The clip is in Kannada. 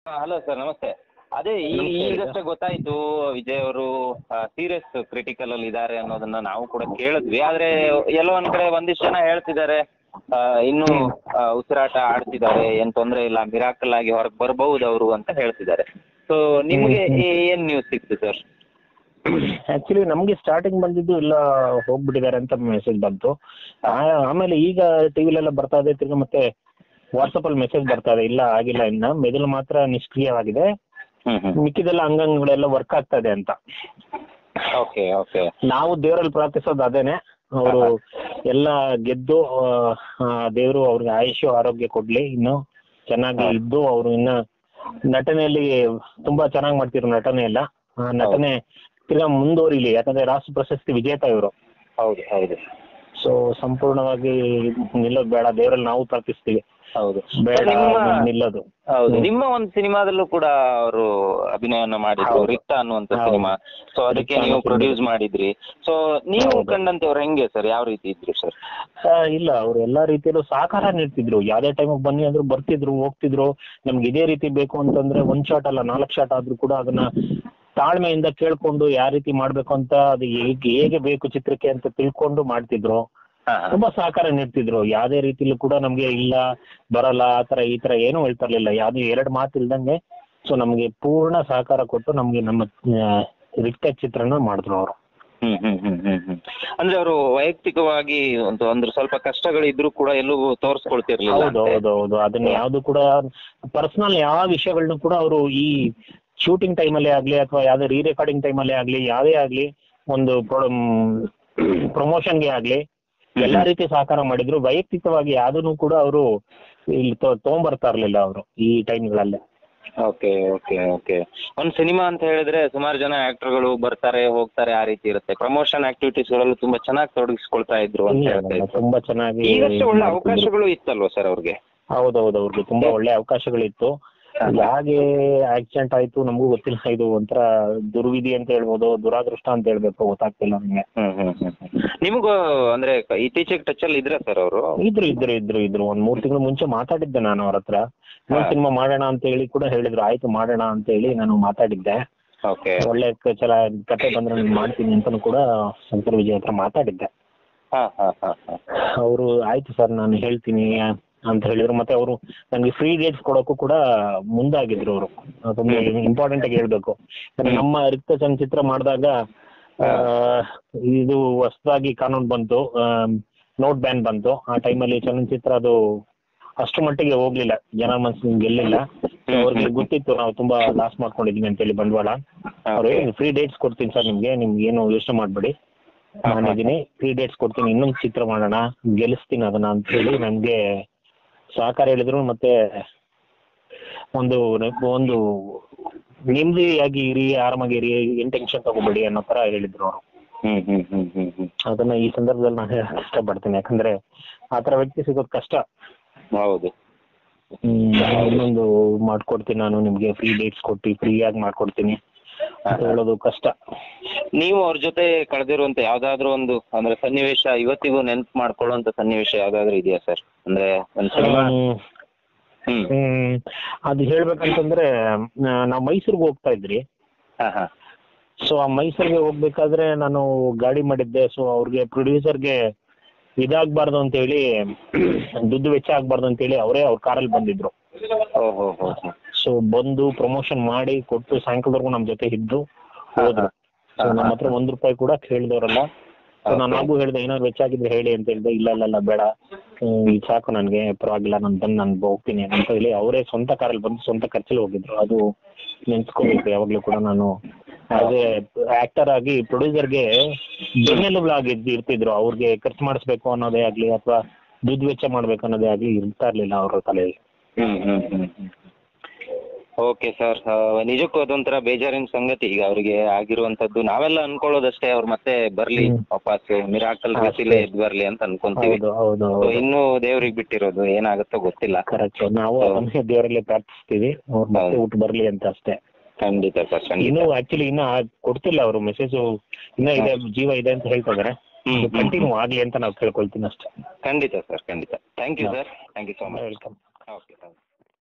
ಹಲೋ ಸರ್ ನಮಸ್ತೆ ಅದೇ ಈ ನಮಸ್ತೆ, ಈಗಷ್ಟೇ ಗೊತ್ತಾಯ್ತು ವಿಜಯ್ ಅವರು ಸೀರಿಯಸ್ ಕ್ರಿಟಿಕಲ್ ಅಲ್ಲಿ ಇದ್ದಾರೆ ಅನ್ನೋದನ್ನ ನಾವು ಕೂಡ ಕೇಳಿದ್ವಿ ಆದ್ರೆ ಎಲ್ಲೋ ಒಂದ್ ಕಡೆ ಒಂದಿಷ್ಟು ಜನ ಹೇಳ್ತಿದ್ದಾರೆ ಆ, ಇನ್ನೂ ಆ, ಉಸಿರಾಟ ಆಡ್ತಿದ್ದಾರೆ ಏನ್ ತೊಂದರೆ ಇಲ್ಲ ಮಿರಾಕಲ್ ಆಗಿ ಹೊರಗೆ ಬರಬಹುದು ಅವರು ಅಂತ ಹೇಳ್ತಿದ್ದಾರೆ ಸೊ ನಿಮ್ಗೆ ಹ್ಮ್, ಹ್ಮ್. ಏ- ಏನ್ ನ್ಯೂಸ್ ಸಿಕ್ತು ಸರ್ ಆಕ್ಚುಲಿ ನಮ್ಗೆ ಸ್ಟಾರ್ಟಿಂಗ್ ಬಂದಿದ್ದು ಇಲ್ಲ ಹೋಗ್ಬಿಟ್ಟಿದ್ದಾರೆ ಅಂತ ಮೆಸೇಜ್ ಬಂತು ಆ- ಆಮೇಲೆ ಈಗ ಟಿವಿಲೆಲ್ಲ ಬರ್ತಾ ಇದೆ ತಿರ್ಗಿ ಮತ್ತೆ ವಾಟ್ಸಪ್ ಅಲ್ಲಿ ಮೆಸೇಜ್ ಬರ್ತಾ ಇದೆ ಇಲ್ಲ ಆಗಿಲ್ಲ ಇನ್ನ ಮೆದುಳು ಮಾತ್ರ ನಿಷ್ಕ್ರಿಯವಾಗಿದೆ ಹ್ಮ್ ಹ್ಮ್ ಮಿಕ್ಕಿದೆಲ್ಲ ಅಂಗಾಂಗಗಳೆಲ್ಲ ವರ್ಕ್ ಆಗ್ತಾ ಇದೆ ಅಂತ ಓಕೆ ಓಕೆ ನಾವು ದೇವರಲ್ಲಿ ಪ್ರಾರ್ಥಿಸೋದು ಅದೇನೆ ಅವರು ಎಲ್ಲ ಗೆದ್ದು ದೇವರು ಅವ್ರಿಗೆ ಆಯುಷ್ಯ ಆರೋಗ್ಯ ಕೊಡ್ಲಿ ಇನ್ನು ಚೆನ್ನಾಗಿ ಇದ್ದು ಅವರು ಇನ್ನ ನಟನೆಯಲ್ಲಿ ತುಂಬಾ ಚೆನ್ನಾಗಿ ಮಾಡ್ತಿರೋ ನಟನೆ ಎಲ್ಲ ಆ ನಟನೆ ತಿರ್ಗಾ ಮುಂದುವರಿಲಿ ಯಾಕಂದ್ರೆ ರಾಷ್ಟ್ರ ಪ್ರಶಸ್ತಿ ವಿಜೇತ ಇವರು ಹೌದು ಹೌದು ಸೊ ಸಂಪೂರ್ಣವಾಗಿ ನಿಲ್ಲೋದು ಬೇಡ ದೇವರಲ್ಲಿ ನಾವು ಪ್ರಾರ್ಥಿಸ್ತೀವಿ ಹೌದು ಬೇಡ ನಿಮ್ಮ- ನಿಲ್ಲೋದು ಹೌದು ಹ್ಮ್. ನಿಮ್ಮ ಒಂದು ಸಿನಿಮಾದಲ್ಲೂ ಕೂಡ ಅವರು ಅಭಿನಯನ ಮಾಡಿದ್ರು ಹೌದು. ರಿಕ್ತ ಅನ್ನುವಂತ ಹೌದು. ಸಿನಿಮಾ ಸೊ ಅದಕ್ಕೆ ರಿಕ್ತ ನೀವು ಅನ್ನೋ ಪ್ರೊಡ್ಯೂಸ್ ಸಿನಿಮಾ. ಮಾಡಿದ್ರಿ ಸೊ ನೀವು ಹೌದು. ಕಂಡಂತೆ ಅವ್ರು ಹೆಂಗೆ ಸರ್ ಯಾವ ರೀತಿ ಇದ್ರು ಸರ್ ಆ, ಇಲ್ಲ ಅವ್ರು ಎಲ್ಲಾ ರೀತಿಯಲ್ಲೂ ಸಹಕಾರ ನೀಡ್ತಿದ್ರು ಯಾವ್ದೇ ಟೈಮಿಗೆ ಬನ್ನಿ ಅಂದ್ರು ಬರ್ತಿದ್ರು ಹೋಗ್ತಿದ್ರು ನಮ್ಗೆ ಇದೇ ರೀತಿ ಬೇಕು ಅಂತಂದ್ರೆ ಒಂದ್ ಶಾಟ್ ಅಲ್ಲ ನಾಲ್ಕು ಶಾಟ್ ಆದ್ರೂ ಕೂಡ ಅದನ್ನ ತಾಳ್ಮೆಯಿಂದ ಕೇಳ್ಕೊಂಡು ಯಾವ ರೀತಿ ಮಾಡ್ಬೇಕು ಅಂತ ಅದು ಹೇಗೆ ಹೇಗೆ ಬೇಕು ಚಿತ್ರಕ್ಕೆ ಅಂತ ತಿಳ್ಕೊಂಡು ಮಾಡ್ತಿದ್ರು ಹಾ, ಹಾ. ತುಂಬಾ ಸಹಕಾರ ನೀಡ್ತಿದ್ರು ಯಾವ್ದೇ ರೀತಿಲೂ ಕೂಡ ನಮ್ಗೆ ಇಲ್ಲ ಬರಲ್ಲ ಆ ತರ ಈ ತರ ಏನೂ ಹೇಳ್ತಾ ಇರ್ಲಿಲ್ಲ ಯಾವ್ದು ಎರಡು ಮಾತು ಇಲ್ದಂಗೆ ಸೊ ನಮ್ಗೆ ಪೂರ್ಣ ಸಹಕಾರ ಕೊಟ್ಟು ನಮ್ಗೆ ನಮ್ಮ ಆ, ರಿಕ್ತ ಚಿತ್ರನ ಮಾಡಿದ್ರು ಅವರು ಹ್ಮ್ ಹ್ಮ್ ಹ್ಮ್ ಹ್ಮ್ ಹ್ಮ್ ಅಂದ್ರೆ ಅವರು ವೈಯಕ್ತಿಕವಾಗಿ ಒಂದು ಅಂದ್ರೆ ಸ್ವಲ್ಪ ಕಷ್ಟಗಳಿದ್ರು ಕೂಡ ಎಲ್ಲೂ ತೋರಿಸ್ಕೊಳ್ತಿರ್ಲಿಲ್ಲ ಹೌದು ಹೌದು ಹೌದು ಅದನ್ನ ಯಾವ್ದು ಕೂಡ ಪರ್ಸನಲ್ ಯಾವ ವಿಷಯಗಳನ್ನ ಕೂಡ ಅವರು ಈ ಶೂಟಿಂಗ್ ಟೈಮಲ್ಲೇ ಆಗ್ಲಿ ಅಥವಾ ಯಾವ್ದೇ ರೀ ರೆಕಾರ್ಡಿಂಗ್ ಟೈಮಲ್ಲೇ ಆಗ್ಲಿ ಯಾವ್ದೇ ಆಗ್ಲಿ ಒಂದು ಪ್ರಮೋಷನ್ಗೆ ಆಗ್ಲಿ ಎಲ್ಲಾ ರೀತಿ ಸಹಕಾರ ಮಾಡಿದ್ರು ವೈಯಕ್ತಿಕವಾಗಿ ಯಾವ್ದನ್ನು ಕೂಡ ಅವರು ಇಲ್ಲಿ ತೊ- ತಗೊಂಬರ್ತಾ ಇರ್ಲಿಲ್ಲ ಅವರು ಈ ಟೈಮ್ಗಳಲ್ಲೇ ಓಕೆ ಓಕೆ ಓಕೆ ಒಂದು ಸಿನಿಮಾ ಅಂತ ಹೇಳಿದ್ರೆ ಸುಮಾರು ಜನ ಆಕ್ಟರ್ಗಳು ಬರ್ತಾರೆ ಹೋಗ್ತಾರೆ ಆ ರೀತಿ ಇರುತ್ತೆ ಪ್ರಮೋಷನ್ ಆಕ್ಟಿವಿಟೀಸ್ ಗಳಲ್ಲೂ ತುಂಬಾ ಚೆನ್ನಾಗಿ ತೊಡಗಿಸ್ಕೊಳ್ತಾ ಇದ್ರು ಅಂತ ಹೇಳ್ತಾ ಇದ್ರು ತುಂಬಾ ಚೆನ್ನಾಗಿ ಈಗಷ್ಟೇ ಒಳ್ಳೆ ಮಾಡ್ತಿದ್ರು. ಅವಕಾಶಗಳು ಇತ್ತಲ್ವಾ ಸರ್ ಅವ್ರಿಗೆ ಹೌದೌದು ಅವ್ರಿಗೆ ತುಂಬಾ ಒಳ್ಳೆ ಅವಕಾಶಗಳಿತ್ತು ಹೇಗೆ ಆಕ್ಸಿಡೆಂಟ್ ಆಯ್ತು ನಮಗೂ ಗೊತ್ತಿಲ್ಲ ಇದು ಒಂಥರ ದುರ್ವಿಧಿ ಅಂತ ಹೇಳ್ಬೋದು ದುರಾದೃಷ್ಟ ಅಂತ ಹೇಳ್ಬೇಕು ಗೊತ್ತಾಗ್ತಿಲ್ಲ ನಮ್ಗೆ ಹ್ಮ್ ಹ್ಮ್ ಹ್ಮ್ ಹ್ಮ್. ನಿಮಗೂ ಅಂದ್ರೆ ಕ- ಇತ್ತೀಚೆಗೆ ಟಚ್ ಅಲ್ಲಿ ಇದ್ರ ಸರ್ ಅವರು ಇದ್ರು ಇದ್ರು ಇದ್ರು ಇದ್ರು ಒಂದ್ ಮೂರ್ ತಿಂಗಳು ಮುಂಚೆ ಮಾತಾಡಿದ್ದೆ ನಾನು ಅವ್ರ ಹತ್ರ ಇನ್ನೊಂದ್ ಹಾ. ಸಿನಿಮಾ ಮಾಡೋಣ ಅಂತ ಹೇಳಿ ಕೂಡ ಹೇಳಿದ್ರು ಆಯ್ತು ಮಾಡೋಣ ಅಂತ ಹೇಳಿ ನಾನು ಮಾತಾಡಿದ್ದೆ ಓಕೆ ಒಳ್ಳೆ ಕ- ಚಲ ಕತೆ ಬಂದ್ರೆ ನಾನು ಮಾಡ್ತೀನಿ ಅಂತಾನು ಕೂಡ ಶಂಕರ್ ವಿಜಯ್ ಹತ್ರ ಮಾತಾಡಿದ್ದೆ ಹಾ ಹಾ ಹಾ ಹಾ ಅವರು ಆಯ್ತು ಸರ್ ನಾನು ಹೇಳ್ತೀನಿ ಅಂತ ಹೇಳಿದ್ರು ಮತ್ತೆ ಅವರು ನನಗೆ ಫ್ರೀ ಡೇಟ್ಸ್ ಕೊಡೋಕ್ಕೂ ಕೂಡ ಮುಂದಾಗಿದ್ರು ಅವರು ತುಂಬಾ ಇಂಪಾರ್ಟೆಂಟ್ ಆಗಿ ಹೇಳ್ಬೇಕು ಯಾಕಂದ್ರೆ ನಮ್ಮ ರಿಕ್ತ ಚಲನಚಿತ್ರ ಮಾಡಿದಾಗ ಇದು ಹೊಸದಾಗಿ ಕಾನೂನು ಬಂತು ನೋಟ್ ಬ್ಯಾನ್ ಬಂತು ಆ ಟೈಮಲ್ಲಿ ಚಲನಚಿತ್ರ ಅದು ಅಷ್ಟು ಮಟ್ಟಿಗೆ ಹೋಗ್ಲಿಲ್ಲ ಜನ ಮನಸ್ಸಿನ ಗೆಲ್ಲಿಲ್ಲ So ಅವ್ರಿಗೆ ಗೊತ್ತಿತ್ತು ನಾವು ತುಂಬಾ ಲಾಸ್ ಮಾಡ್ಕೊಂಡಿದೀವಿ ಅಂತೇಳಿ ಬಂಡವಾಳ ಅವ್ರು ಫ್ರೀ ಡೇಟ್ಸ್ ಕೊಡ್ತೀನಿ ಸರ್ ನಿಮ್ಗೆ ನಿಮ್ಗೆ ಏನು ಯೋಚನೆ ಮಾಡ್ಬೇಡಿ ನಾನಿದ್ದೀನಿ ಫ್ರೀ ಡೇಟ್ಸ್ ಕೊಡ್ತೀನಿ ಇನ್ನೊಂದು ಚಿತ್ರ ಮಾಡೋಣ ಗೆಲ್ಲಿಸ್ತೀನಿ ಅದನ್ನ ಅಂತ ಹೇಳಿ ನನ್ಗೆ ಸಹಕಾರ ಹೇಳಿದ್ರು ಮತ್ತೆ ಒಂದು ಒಂದು ನೆಮ್ಮದಿಯಾಗಿ ಇರಿ ಆರಾಮಾಗಿ ಇರಿ ಏನ್ ಟೆನ್ಷನ್ ತಗೋಬೇಡಿ ಅನ್ನೋ ತರ ಹೇಳಿದ್ರು ಅವರು ಹ್ಮ್ ಹ್ಮ್ ಹ್ಮ್ ಹ್ಮ್ ಹ್ಮ್ ಅದನ್ನ ಈ ಸಂದರ್ಭದಲ್ಲಿ ನಾನು ಹೇಳಕ್ ಇಷ್ಟಪಡ್ತೀನಿ ಯಾಕಂದ್ರೆ ಆ ತರ ವ್ಯಕ್ತಿ ಸಿಗೋದು ಕಷ್ಟ ಹೌದು ಹ್ಮ್, ಇನ್ನೊಂದು ಮಾಡ್ಕೊಡ್ತೀನಿ ನಾನು ನಿಮ್ಗೆ ಫ್ರೀ ಡೇಟ್ಸ್ ಕೊಟ್ಟು ಫ್ರೀ ಆಗಿ ಮಾಡ್ಕೊಡ್ತೀನಿ ಅಂತ ಹೇಳೋದು ಕಷ್ಟ ನೀವು ಅವ್ರ ಜೊತೆ ಕಳೆದಿರುವಂತ ಯಾವ್ದಾದ್ರು ಒಂದು ಅಂದ್ರೆ ಸನ್ನಿವೇಶ ಇವತ್ತಿಗೂ ನೆನ್ಪು ಮಾಡ್ಕೊಳ್ಳುವಂತ ಸನ್ನಿವೇಶ ಯಾವ್ದಾದ್ರು ಇದೆಯಾ ಸರ್ ಅಂದ್ರೆ ಒಂದು ಸಿನಿಮಾ ಹ್ಮ್. ಹ್ಮ್ ಹ್ಮ್ ಅದು ಹೇಳ್ಬೇಕಂತಂದ್ರೆ ನಾ- ನಾವು ಮೈಸೂರಿಗೆ ಹೋಗ್ತಾ ಇದ್ರಿ ಹಾ ಹಾ ಸೊ ಆ ಮೈಸೂರಿಗೆ ಹೋಗ್ಬೇಕಾದ್ರೆ ನಾನು ಗಾಡಿ ಮಾಡಿದ್ದೆ ಸೊ ಅವ್ರಿಗೆ ಪ್ರೊಡ್ಯೂಸರ್ಗೆ ಇದಾಗಬಾರ್ದು ಅಂತ ಹೇಳಿ ದುಡ್ಡು ವೆಚ್ಚ ಆಗ್ಬಾರ್ದು ಅಂತ ಹೇಳಿ ಅವರೇ ಅವ್ರ ಕಾರಲ್ಲಿ ಬಂದಿದ್ರು ಓಹೋ ಹೋ ಹೋ ಸೊ ಬಂದು ಪ್ರಮೋಷನ್ ಮಾಡಿ ಕೊಟ್ಟು ಸಾಯಂಕಾಲದವರೆಗೂ ನಮ್ಮ ಜೊತೆ ಇದ್ದು ಹೋದ್ರು ಸೊ ನಮ್ಮ ಹತ್ರ ಒಂದ್ ರೂಪಾಯಿ ಕೂಡ ಕೇಳಿದವರಲ್ಲ ಸೊ ನಾನು ಹಾಗೂ ಹೇಳ್ದೆ ಏನಾದ್ರು ವೆಚ್ಚ ಆಗಿದ್ರೆ ಹೇಳಿ ಅಂತ ಹೇಳ್ದೆ ಇಲ್ಲ ಇಲ್ಲ ಇಲ್ಲ ಬೇಡ ಹ್ಮ್, ಈಗ ಸಾಕು ನನಗೆ ಪರವಾಗಿಲ್ಲ ನಾನು ಬಂದು ನಾನು ಹೋಗ್ತೀನಿ ಅಂತ ಹೇಳಿ ಅವರೇ ಸ್ವಂತ ಕಾರಲ್ಲಿ ಬಂದು ಸ್ವಂತ ಖರ್ಚಲ್ಲಿ ಹೋಗಿದ್ರು ಅದು ನೆನ್ಸ್ಕೋಬೇಕು ಯಾವಾಗ್ಲೂ ಕೂಡ ನಾನು ಆಸ್ ಎ ಆಕ್ಟರ್ ಆಗಿ ಪ್ರೊಡ್ಯೂಸರ್ಗೆ ಬೆನ್ನೆಲುಬಾಗಿ ಇರ್ತಿದ್ರು ಅವ್ರಿಗೆ ಖರ್ಚು ಮಾಡಿಸ್ಬೇಕು ಅನ್ನೋದೇ ಆಗ್ಲಿ ಅಥವಾ ದುಡ್ಡು ವೆಚ್ಚ ಮಾಡ್ಬೇಕು ಅನ್ನೋದೇ ಆಗ್ಲಿ ಇರ್ತಾ ಇರ್ಲಿಲ್ಲ ಅವ್ರ ತಲೆಯಲ್ಲಿ ಹ್ಮ್ ಹ್ಮ್ ಹ್ಮ್ ಓಕೆ ಸರ್ ನಿಜಕ್ಕೂ ಅದೊಂಥರ ಬೇಜಾರಿನ ಸಂಗತಿ ಈಗ ಅವರಿಗೆ ಆಗಿರುವಂತದ್ದು ನಾವೆಲ್ಲ ಅನ್ಕೊಳ್ಳೋದಷ್ಟೇ ಅವ್ರು ಮತ್ತೆ ಬರ್ಲಿ ಹ್ಮ್. ವಾಪಸ್ ಮಿರಾಕಲ್ ಅಷ್ಟೇ. ರೀತಿಲೇ ಎದ್ದು ಬರ್ಲಿ ಅಂತ ಅನ್ಕೊಂತೀವಿ ಹೌದು ಹೌದು So, ಹೌದು ಇನ್ನೂ ದೇವ್ರಿಗೆ ಬಿಟ್ಟಿರೋದು ಏನಾಗುತ್ತೋ ಗೊತ್ತಿಲ್ಲ ಕರೆಕ್ಟ್ ನಾವು ಅದನ್ನೇ ದೇವರಲ್ಲಿ ಪ್ರಾರ್ಥಿಸ್ತೀವಿ ಅವ್ರು ಮತ್ತೆ ಹೌದು. ಊಟ ಬರ್ಲಿ ಅಂತ ಅಷ್ಟೇ ಖಂಡಿತ ಸರ್ ಖಂಡಿತ ಇನ್ನು ಆಕ್ಚುಲಿ ಇನ್ನ ಕೊಡ್ತಿಲ್ಲ ಅವರು ಮೆಸೇಜ್ ಇನ್ನ ಇದೆ ಜೀವ ಇದೆ ಅಂತ ಹೇಳ್ತಾ ಇದಾರೆ ಹ್ಮ್, ಹ್ಮ್, ಕಂಟಿನ್ಯೂ ಆಗ್ಲಿ ಅಂತ ನಾವು ಕೇಳ್ಕೊಳ್ತೀನಿ ಅಷ್ಟೇ ಖಂಡಿತ ಸರ್ ಖಂಡಿತ thank you sir thank you so much welcome okay thank you